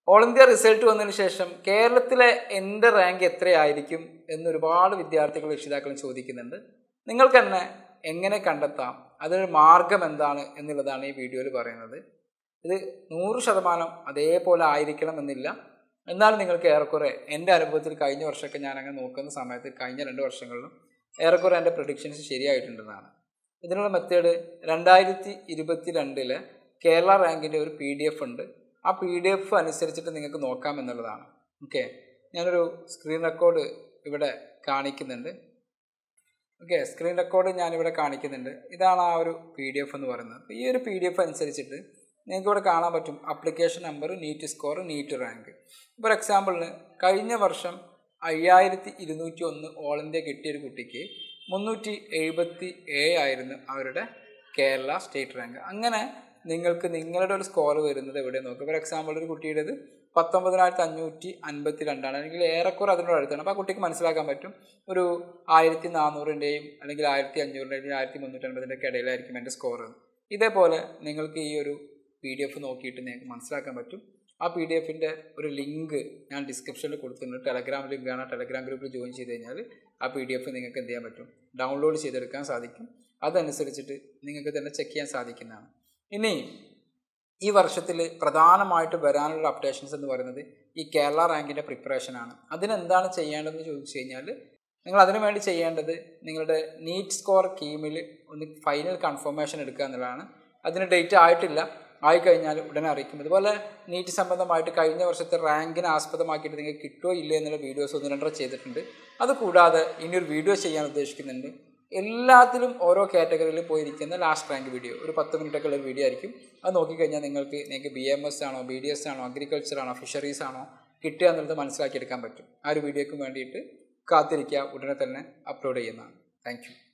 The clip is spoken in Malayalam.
ഓൾ ഇന്ത്യ റിസൾട്ട് വന്നതിന് ശേഷം കേരളത്തിലെ എൻ്റെ റാങ്ക് എത്രയായിരിക്കും എന്ന് ഒരുപാട് വിദ്യാർത്ഥികൾ രക്ഷിതാക്കളും ചോദിക്കുന്നുണ്ട് നിങ്ങൾക്ക് തന്നെ എങ്ങനെ കണ്ടെത്താം അതിനൊരു മാർഗം എന്താണ് എന്നുള്ളതാണ് ഈ വീഡിയോയിൽ പറയുന്നത് ഇത് നൂറ് ശതമാനം അതേപോലെ ആയിരിക്കണം എന്നില്ല എന്നാൽ നിങ്ങൾക്ക് ഏറെക്കുറെ എൻ്റെ അനുഭവത്തിൽ കഴിഞ്ഞ വർഷമൊക്കെ ഞാൻ അങ്ങനെ നോക്കുന്ന സമയത്ത് കഴിഞ്ഞ രണ്ട് വർഷങ്ങളിലും ഏറെക്കുറെ എൻ്റെ പ്രൊഡിക്ഷൻസ് ശരിയായിട്ടുണ്ടെന്നാണ് ഇതിനുള്ള മെത്തേഡ് രണ്ടായിരത്തി ഇരുപത്തി രണ്ടിലെ കേരള റാങ്കിൻ്റെ ഒരു പി ഡി എഫ് ഉണ്ട് ആ പി ഡി എഫ് അനുസരിച്ചിട്ട് നിങ്ങൾക്ക് നോക്കാം എന്നുള്ളതാണ് ഓക്കെ ഞാനൊരു സ്ക്രീൻ റെക്കോർഡ് ഇവിടെ കാണിക്കുന്നുണ്ട് ഓക്കെ സ്ക്രീൻ റെക്കോർഡ് ഞാനിവിടെ കാണിക്കുന്നുണ്ട് ഇതാണ് ആ ഒരു പി ഡി എഫ് എന്ന് പറയുന്നത് അപ്പോൾ ഈ ഒരു പി ഡി എഫ് അനുസരിച്ചിട്ട് നിങ്ങൾക്ക് ഇവിടെ കാണാൻ പറ്റും application number NEET score NEET rank ഇപ്പോൾ എക്സാമ്പിളിന് കഴിഞ്ഞ വർഷം അയ്യായിരത്തി ഇരുന്നൂറ്റി ഒന്ന് ഓൾ ഇന്ത്യ കിട്ടിയ ഒരു കുട്ടിക്ക് മുന്നൂറ്റി എഴുപത്തി ഏഴ് ആയിരുന്നു അവരുടെ കേരള സ്റ്റേറ്റ് റാങ്ക് അങ്ങനെ നിങ്ങൾക്ക് നിങ്ങളുടെ ഒരു സ്കോർ വരുന്നത് എവിടെ നോക്കുക ഫോർ എക്സാമ്പിൾ ഒരു കുട്ടിയുടേത് പത്തൊമ്പതിനായിരത്തി അഞ്ഞൂറ്റി അൻപത്തി രണ്ടാണ് അല്ലെങ്കിൽ ഏറെക്കുറെ അതിനോട് അടുത്താണ് അപ്പോൾ ആ കുട്ടിക്ക് മനസ്സിലാക്കാൻ പറ്റും ഒരു ആയിരത്തി നാനൂറിൻ്റെയും അല്ലെങ്കിൽ ആയിരത്തി അഞ്ഞൂറിൻ്റെയും ആയിരത്തി മുന്നൂറ്റൻപതിൻ്റെ ഒക്കെ ഇടയിലായിരിക്കും എൻ്റെ സ്കോർ ഇതേപോലെ നിങ്ങൾക്ക് ഈ ഒരു പി ഡി എഫ് നോക്കിയിട്ട് നിങ്ങൾക്ക് മനസ്സിലാക്കാൻ പറ്റും ആ പി ഡി എഫിൻ്റെ ഒരു ലിങ്ക് ഞാൻ ഡിസ്ക്രിപ്ഷനിൽ കൊടുത്തിട്ടുണ്ട് ടെലഗ്രാം ലിങ്കാണ് ടെലഗ്രാം ഗ്രൂപ്പിൽ ജോയിൻ ചെയ്ത് കഴിഞ്ഞാൽ ആ പി ഡി എഫ് നിങ്ങൾക്ക് എന്ത് ചെയ്യാൻ പറ്റും ഡൗൺലോഡ് ചെയ്തെടുക്കാൻ സാധിക്കും അതനുസരിച്ചിട്ട് നിങ്ങൾക്ക് തന്നെ ചെക്ക് ചെയ്യാൻ സാധിക്കുന്നതാണ് ഇനി ഈ വർഷത്തിൽ പ്രധാനമായിട്ട് വരാനുള്ള അപ്ഡേഷൻസ് എന്ന് പറയുന്നത് ഈ കേരള റാങ്കിൻ്റെ പ്രിപ്പറേഷനാണ് അതിനെന്താണ് ചെയ്യേണ്ടതെന്ന് ചോദിച്ചു കഴിഞ്ഞാൽ നിങ്ങൾ അതിനു വേണ്ടി ചെയ്യേണ്ടത് നിങ്ങളുടെ നീറ്റ് സ്കോർ കീമിൽ ഒന്ന് ഫൈനൽ കൺഫർമേഷൻ എടുക്കുക എന്നുള്ളതാണ് അതിന് ഡേറ്റ് ആയിട്ടില്ല ആയിക്കഴിഞ്ഞാൽ ഉടനെ അറിയിക്കും അതുപോലെ നീറ്റ് സംബന്ധമായിട്ട് കഴിഞ്ഞ വർഷത്തെ റാങ്കിനെ ആസ്പദമാക്കിയിട്ട് നിങ്ങൾക്ക് കിട്ടുമോ ഇല്ലയോ എന്നുള്ള വീഡിയോസ് ഒന്ന് രണ്ടര ചെയ്തിട്ടുണ്ട് അതുകൂടാതെ ഇനിയൊരു വീഡിയോ ചെയ്യാൻ ഉദ്ദേശിക്കുന്നുണ്ട് എല്ലാത്തിലും ഓരോ കാറ്റഗറിയിൽ പോയിരിക്കുന്ന ലാസ്റ്റ് റാങ്ക് വീഡിയോ ഒരു പത്ത് മിനിറ്റൊക്കെ ഉള്ള വീഡിയോ ആയിരിക്കും അത് നോക്കിക്കഴിഞ്ഞാൽ നിങ്ങൾക്ക് നിങ്ങൾക്ക് ബി എം എസ് ആണോ ബി ഡി എസ് ആണോ അഗ്രികൾച്ചർ ആണോ ഫിഷറീസ് ആണോ കിട്ടുക എന്നുള്ളത് മനസ്സിലാക്കിയെടുക്കാൻ പറ്റും ആ ഒരു വീഡിയോയ്ക്ക് വേണ്ടിയിട്ട് കാത്തിരിക്കുക ഉടനെ തന്നെ അപ്ലോഡ് ചെയ്യുന്നതാണ് താങ്ക്